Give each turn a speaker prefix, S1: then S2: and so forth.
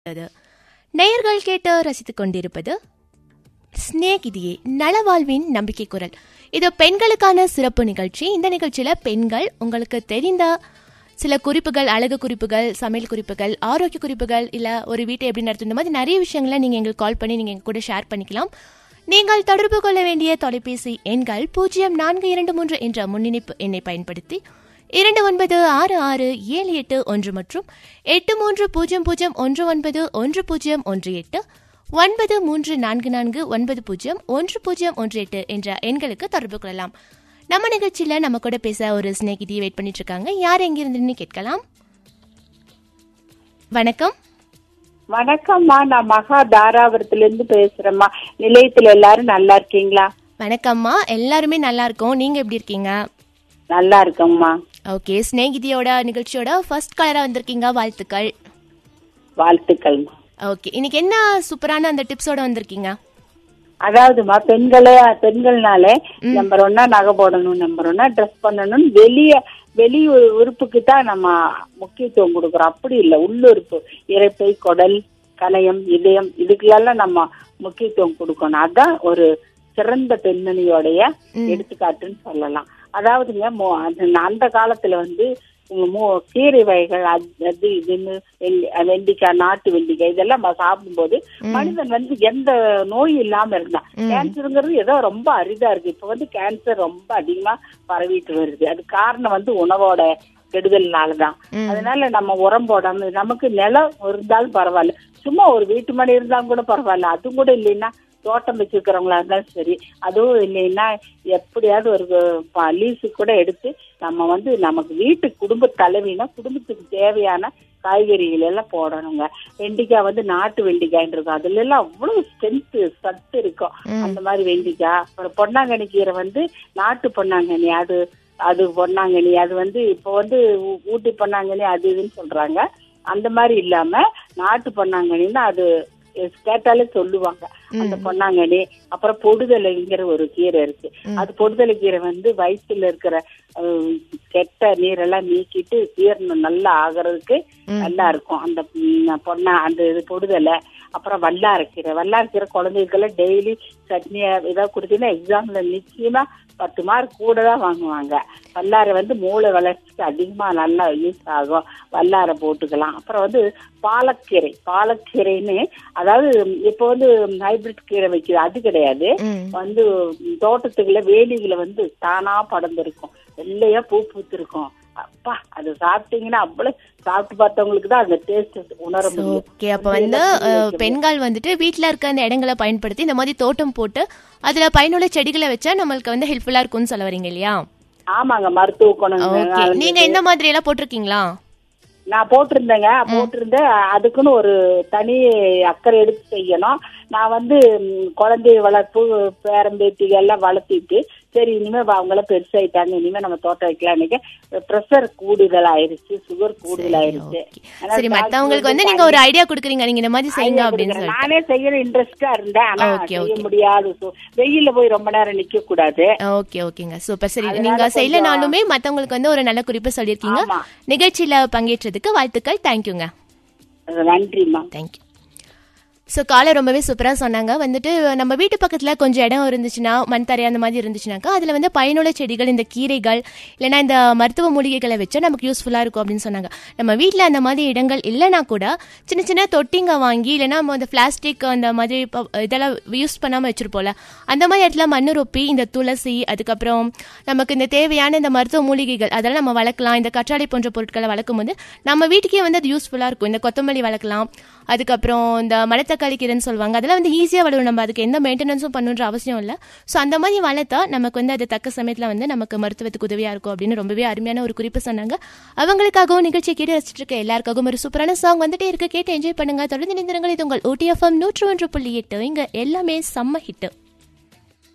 S1: அது நேயர்கள் கேட்டு ரசித்துக் கொண்டிருப்பது ஸ்நேகிதியே நலவாழ்வின் நம்பிக்கை குரல் இது பெண்களுக்கான சிறப்பு நிகழ்ச்சி இந்த நிகழ்ச்சியில பெண்கள் உங்களுக்கு தெரிந்த சில குறிப்புகள் அழகு குறிப்புகள் சமையல் குறிப்புகள் ஆரோக்கிய குறிப்புகள் இல்ல ஒரு வீட்டை எப்படி நடத்தும் இந்த மாதிரி நிறைய விஷயங்களை நீங்க எங்களுக்கு கால் பண்ணி நீங்க எங்க கூட ஷேர் பண்ணிக்கலாம் நீங்கள் தொடர்பு கொள்ள வேண்டிய தொலைபேசி எண்கள் பூஜ்ஜியம் நான்கு இரண்டு மூன்று என்ற முன்னிணைப்பு எண்ணை பயன்படுத்தி இரண்டு ஒன்பது ஆறு ஆறு ஏழு எட்டு ஒன்று மற்றும் எட்டு மூன்று பூஜ்ஜியம் பூஜ்ஜியம் ஒன்று ஒன்பது ஒன்று பூஜ்ஜியம் ஒன்று எட்டு ஒன்பது மூன்று நான்கு நான்கு ஒன்பது பூஜ்ஜியம் ஒன்று பூஜ்ஜியம் ஒன்று எட்டு என்ற எண்களுக்கு தொடர்பு கொள்ளலாம் நம்ம நிகழ்ச்சியில நம்ம கூட பேச ஒரு ஸ்நேகிதி வெயிட் பண்ணிட்டு இருக்காங்க யார் எங்கிருந்துன்னு கேட்கலாம் வணக்கம்
S2: வணக்கம்மா நான் மகா தாராபுரத்துல இருந்து பேசுறேம்மா நிலையத்துல எல்லாரும் நல்லா இருக்கீங்களா
S1: வணக்கம்மா எல்லாருமே நல்லா இருக்கோம் நீங்க எப்படி இருக்கீங்க
S2: நல்லா இருக்கோம்மா
S1: ஓகே ஸ்நேகிதியோட நிகழ்ச்சியோட ஃபர்ஸ்ட் கலரா வந்திருக்கீங்க வாழ்த்துக்கள்
S2: வாழ்த்துக்கள்மா
S1: ஓகே இன்னைக்கு என்ன சூப்பரான அந்த டிப்ஸோட வந்திருக்கீங்க
S2: அதாவதுமா பெண்களே பெண்கள்னாலே நம்பர் ஒன்னா நகை போடணும் நம்பர் ஒன்னா ட்ரெஸ் பண்ணணும் வெளிய வெளி உ- உறுப்புக்கு தான் நம்ம முக்கியத்துவம் கொடுக்குறோம் அப்படி இல்லை உள்ளுறுப்பு இறைப்பை குடல் கணையம் இதயம் இதுக்கெல்லாம் நம்ம முக்கியத்துவம் கொடுக்கணும் அதான் ஒரு சிறந்த பெண்மணியோடைய எடுத்துக்காட்டுன்னு சொல்லலாம் அதாவதுங்க மோ- அது அந்த காலத்துல வந்து உங்க மோ- கீரை வகைகள் அது அது இதுன்னு வெள்ளி- வெண்டிக்காய் நாட்டு வெண்டிக்காய் இதெல்லாம் நம்ம சாப்பிடும்போது மனிதன் வந்து எந்த நோய் இல்லாம இருந்தான் கேன்சருங்கிறது ஏதோ ரொம்ப அரிதா இருக்கு இப்ப வந்து கேன்சர் ரொம்ப அதிகமா பரவிட்டு வருது அது காரணம் வந்து உணவோட கெடுதல்னாலதான் அதனால நம்ம உரம் போடாம நமக்கு நிலம் இருந்தாலும் பரவாயில்ல சும்மா ஒரு வீட்டு மணி இருந்தாலும் கூட பரவாயில்ல அதுவும் கூட இல்லைன்னா தோட்டம் வச்சிருக்கிறவங்களா இருந்தாலும் சரி அதுவும் இல்லைன்னா எப்படியாவது ஒரு லீஸு கூட எடுத்து நம்ம வந்து நமக்கு வீட்டு குடும்ப தலைவினா குடும்பத்துக்கு தேவையான காய்கறிகள் எல்லாம் போடணுங்க வெண்டிக்காய் வந்து நாட்டு வெண்டிக்காய்ன்னு இருக்கும் அதுல எல்லாம் அவ்வளவு ஸ்ட்ரென்த் சத்து இருக்கும் அந்த மாதிரி வெண்டிக்காய் அப்புறம் பொன்னாங்கண்ணி கீரை வந்து நாட்டு பொன்னாங்கண்ணி அது அது பொன்னாங்கண்ணி அது வந்து இப்போ வந்து ஊ- ஊட்டி பொன்னாங்கண்ணி அது இதுன்னு சொல்றாங்க அந்த மாதிரி இல்லாம நாட்டு பொன்னாங்கண்ணின்னா அது எஸ் கேட்டாலே சொல்லுவாங்க அந்த பொன்னாங்கண்ணி அப்புறம் பொடுதலைங்கிற ஒரு கீரை இருக்கு அது பொடுதலை கீரை வந்து வயிற்றுல இருக்கிற அஹ், கெட்ட நீரெல்லாம் நீக்கிட்டு ஜீரணம் நல்லா ஆகுறதுக்கு நல்லா இருக்கும் அந்த ம், பொன்னா அந்த இது பொடுதலை அப்புறம் வல்லாரக்கீரை வல்லாரக்கீரை குழந்தைகளுக்கெல்லாம் டெய்லி சட்னி ஏதாவது கொடுத்தீங்கன்னா எக்ஸாம்ல நிச்சயமா பத்து மார்க் கூட தான் வாங்குவாங்க வல்லாரை வந்து மூளை வளர்ச்சிக்கு அதிகமா நல்லா யூஸ் ஆகும் வல்லாரை போட்டுக்கலாம் அப்புறம் வந்து பாலக்கீரை பாலக்கீரைன்னு அதாவது இப்போ வந்து ஹைபிரிட் கீரை வைக்கிது அது கிடையாது
S1: ம்
S2: வந்து தோட்டத்துக்குள்ள வேலிகளை வந்து தானா படர்ந்திருக்கும் வெள்ளையா பூ பூத்திருக்கும் அப்பா அது சாப்பிட்டீங்கன்னா அவ்வளவு சாப்பிட்டு பார்த்தவங்களுக்கு தான் அந்த டேஸ்ட் உணர முடியும்
S1: ஓகே அப்ப வந்து அஹ், பெண்கள் வந்துட்டு வீட்ல இருக்க அந்த இடங்களை பயன்படுத்தி இந்த மாதிரி தோட்டம் போட்டு அதுல பயனுள்ள செடிகளை வச்சா நம்மளுக்கு வந்து ஹெல்ப்ஃபுல்லா இருக்கும்னு சொல்ல வரீங்க இல்லையா
S2: ஆமாங்க மருத்துவ குணம்
S1: ஓகே நீங்க இந்த மாதிரி எல்லாம் போட்டிருக்கீங்களா
S2: நான் போட்டிருந்தேங்க போட்டிருந்தேன் அதுக்குன்னு ஒரு தனி அக்கறை எடுத்து செய்யணும் நான் வந்து ம், குழந்தை வளர்ப்பு பேரம்பேத்திகள் எல்லாம் வளர்த்திட்டு சரி இனிமே வ- அவங்க எல்லாம் பெருசாயிட்டாங்க இனிமே நம்ம தோட்டம் வைக்கலாம்னு ப்ரெஷர் கூடுதல் ஆயிருச்சு சுகர் கூடுதல் ஆயிருச்சு அதனால
S1: சரி
S2: doctor
S1: மத்தவங்களுக்கு வந்து நீங்க ஒரு ஐடியா கொடுக்குறீங்க நீங்க இந்த மாதிரி செய்யுங்க அப்படின்னு
S2: கொடுக்குறேன்.
S1: சொல்லிட்டு
S2: நானே செய்யற இன்ட்ரெஸ்டா இருந்தேன் ஆனா
S1: Okay,
S2: செய்ய முடியாது சு- வெயில்ல போய் ரொம்ப நேரம் நிக்க கூடாது
S1: ஓகே ஓகேங்க சூப்பர் சரி நீங்க செய்யலனாலுமே மத்தவங்களுக்கு வந்து ஒரு நல்ல குறிப்பு சொல்லியிருக்கீங்க
S2: ஆமா.
S1: நிகழ்ச்சியில பங்கேற்றதுக்கு வாழ்த்துக்கள் தேங்க்யூங்க
S2: நன்றிம்மா
S1: தேங்க்யூ ஸோ காலை ரொம்பவே சூப்பராக சொன்னாங்க வந்துட்டு நம்ம வீட்டு பக்கத்தில் கொஞ்சம் இடம் இருந்துச்சுன்னா மண் தரை அந்த மாதிரி இருந்துச்சுனாக்கா அதில் வந்து பயனுள்ள செடிகள் இந்த கீரைகள் இல்லைன்னா இந்த மருத்துவ மூலிகைகளை வச்சா நமக்கு யூஸ்ஃபுல்லாக இருக்கும் அப்படின்னு சொன்னாங்க நம்ம வீட்டில் அந்த மாதிரி இடங்கள் இல்லைனா கூட சின்ன சின்ன தொட்டிங்க வாங்கி இல்லைன்னா நம்ம அந்த பிளாஸ்டிக் அந்த மாதிரி ப- இதெல்லாம் யூஸ் பண்ணாமல் வச்சிருப்போம்ல அந்த மாதிரி இடத்துல மண்ணு ரொப்பி இந்த துளசி அதுக்கப்புறம் நமக்கு இந்த தேவையான இந்த மருத்துவ மூலிகைகள் அதெல்லாம் நம்ம வளர்க்கலாம் இந்த கற்றாழை போன்ற பொருட்களை வளர்க்கும் போது நம்ம வீட்டுக்கே வந்து அது யூஸ்ஃபுல்லாக இருக்கும் இந்த கொத்தமல்லி வளர்க்கலாம் அதுக்கப்புறம் இந்த மணத்தக்காளி கீரைன்னு சொல்லுவாங்க அதெல்லாம் வந்து ஈஸியாக வளரும் நம்ம அதுக்கு எந்த மெயின்டெனன்ஸும் பண்ணுன்ற அவசியம் இல்லை ஸோ அந்த மாதிரி வளர்த்தா நமக்கு வந்து அது தக்க சமயத்தில் வந்து நமக்கு மருத்துவத்துக்கு உதவியாக இருக்கும் அப்படின்னு ரொம்பவே அருமையான ஒரு குறிப்பு சொன்னாங்க அவங்களுக்காகவும் நிகழ்ச்சியை கேட்டு ரசிச்சிட்டு இருக்க எல்லாருக்காகவும் ஒரு சூப்பரான சாங் வந்துட்டே இருக்கு கேட்டு என்ஜாய் பண்ணுங்க தொடர்ந்து நிந்திரங்கள் இது உங்கள் ஓடிஎஃப்எம் நூற்று ஒன்று புள்ளி எட்டு இங்க எல்லாமே செம்ம ஹிட்டு